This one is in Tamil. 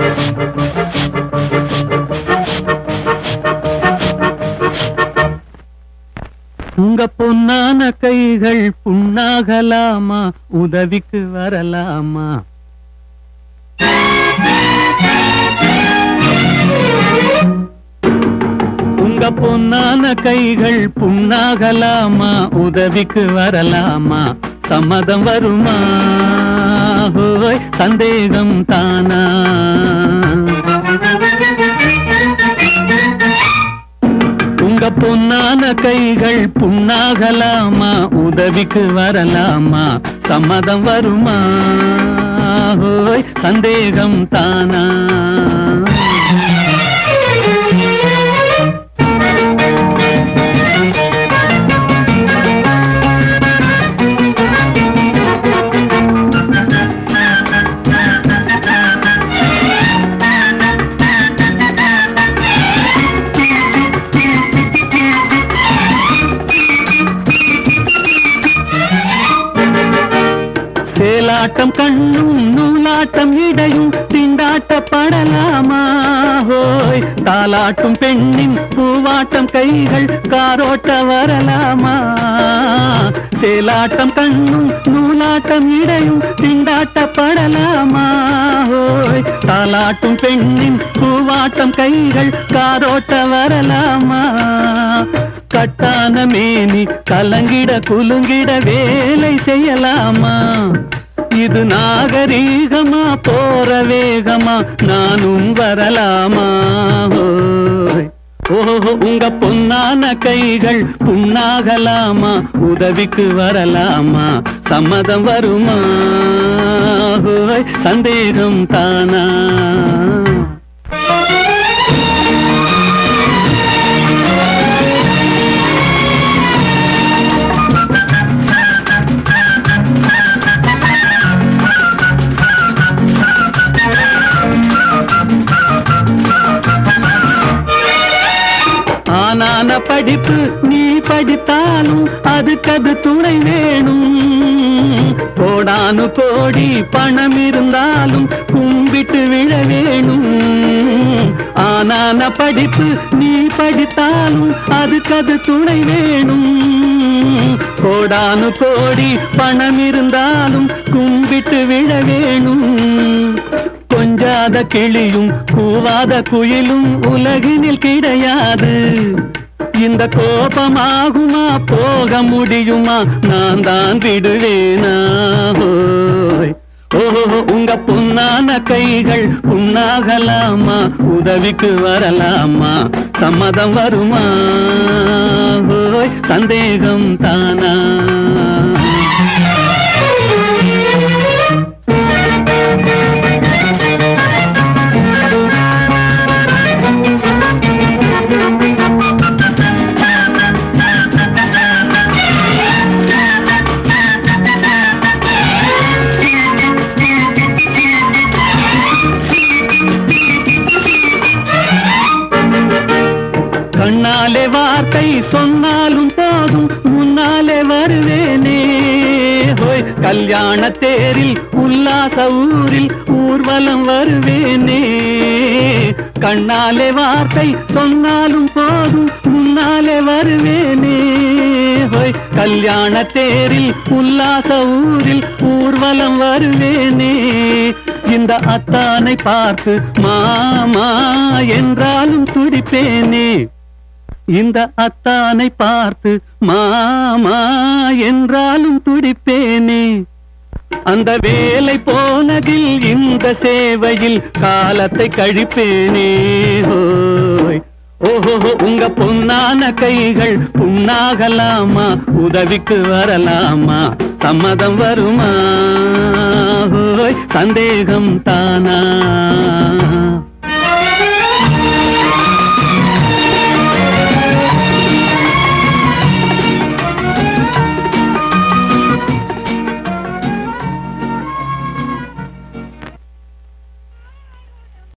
உங்க பொன்னான கைகள் புண்ணாகலாமா உதவிக்கு வரலாமா உங்க பொன்னான கைகள் புண்ணாகலாமா உதவிக்கு வரலாமா சம்மதம் வருமா ஹோய் சந்தேகம் தானா உங்க பொன்னான கைகள் புண்ணாகலாமா உதவிக்கு வரலாமா சம்மதம் வருமா ஹோய் சந்தேகம் தானா சேலாட்டம் கண்ணும் நூலாட்டம் இடையும் திண்டாட்டப்படலாமா ஹோய் தாலாட்டும் பெண்ணின் பூவாட்டம் கைகள் காரோட்ட வரலாமா சேலாட்டம் கண்ணும் நூலாட்டம் இடையும் திண்டாட்டப்படலாமா ஹோய் தாலாட்டும் பெண்ணின் பூவாட்டம் கைகள் காரோட்ட வரலாமா கட்டான மேனி கலங்கிட குலுங்கிட வேலை செய்யலாமா இது நாகரீகமா போற வேகமா நானும் வரலாமா ஓய். ஓஹோ உங்க பொன்னான கைகள் புண்ணாகலாமா உதவிக்கு வரலாமா சம்மதம் வருமா ஓய், சந்தேகம் தானா ஆனான படிப்பு நீ படித்தாலும் அதுக்கது துணை வேணும் கோடானு கோடி பணம் இருந்தாலும் கும்பிட்டு விழ வேணும் ஆனான படிப்பு நீ படித்தாலும் அதுக்கது துணை வேணும் கோடானு கோடி பணம் இருந்தாலும் கும்பிட்டு விழ வேணும் கொஞ்சாத கிளியும் கூவாத குயிலும் உலகினில் கிடையாது இந்த கோபமாகுமா போக முடியுமா நான் தான் விடுவேனா ஹோய். ஓஹோ உங்க பொன்னான கைகள் புண்ணாகலாமா உதவிக்கு வரலாமா சம்மதம் வருமா ஹோய் சந்தேகம் தானா கண்ணாலே வார்த்தை சொன்னாலும் போதும் முன்னாலே வருவேனே ஹோய் கல்யாண தேரில் உல்லாச ஊரில் ஊர்வலம் வருவேனே கண்ணாலே வார்த்தை சொன்னாலும் போதும் முன்னாலே வருவேனே ஹோய் கல்யாண தேரில் உல்லாச ஊரில் ஊர்வலம் வருவேனே இந்த அத்தானை பார்த்து மாமா என்றாலும் துடிப்பேனே இந்த அத்தானை பார்த்து மாமா என்றாலும் துடிப்பேனே அந்த வேலை போனதில் இந்த சேவையில் காலத்தை கழிப்பேனே ஹோய் ஓஹோ உங்க பொன்னான கைகள் புண்ணாகலாமா உதவிக்கு வரலாமா சம்மதம் வருமா ஹோய் சந்தேகம் தானா